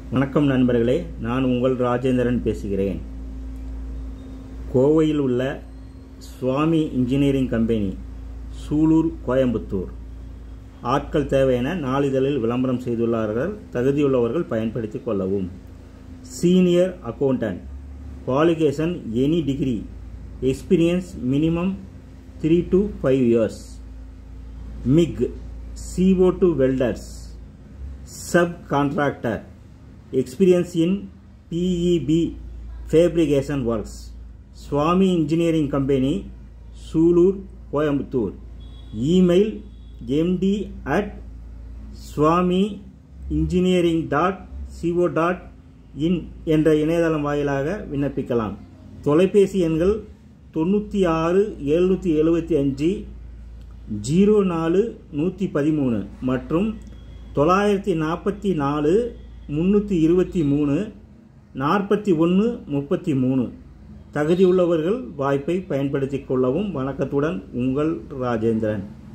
வணக்கம் நண்பர்களே நான் உங்கள் ராஜேந்திரன் பேசுகிறேன் கோவையில் உள்ள சுவாமி இன்ஜினியரிங் கம்பெனி சூலூர் கோயம்புத்தூர் ஆட்கள் தேவை என நாளிதழில் விளம்பரம் செய்துள்ளார்கள் தகுதியுள்ளவர்கள் பயன்படுத்திக் கொள்ளவும் senior accountant qualification any degree experience minimum three to five years MIG CO2 welders subcontractor experience in PEB fabrication works Swami Engineering Company Sulur Coimbatore email md at swami engineering dot co dot in என்ற இணையதளம் வாயிலாக விண்ணப்பிக்கலாம் தொலைபேசி எண்கள் தொண்ணூற்றி ஆறு எழுநூற்றி எழுபத்தி அஞ்சு ஜீரோ நாலு நூற்றி பதிமூணு மற்றும் தொள்ளாயிரத்தி நாற்பத்தி நாலு முந்நூற்றி இருபத்தி மூணு நாற்பத்தி ஒன்று முப்பத்தி மூணு தகுதியுள்ளவர்கள் வாய்ப்பை பயன்படுத்திக் கொள்ளவும் வணக்கத்துடன் உங்கள் ராஜேந்திரன்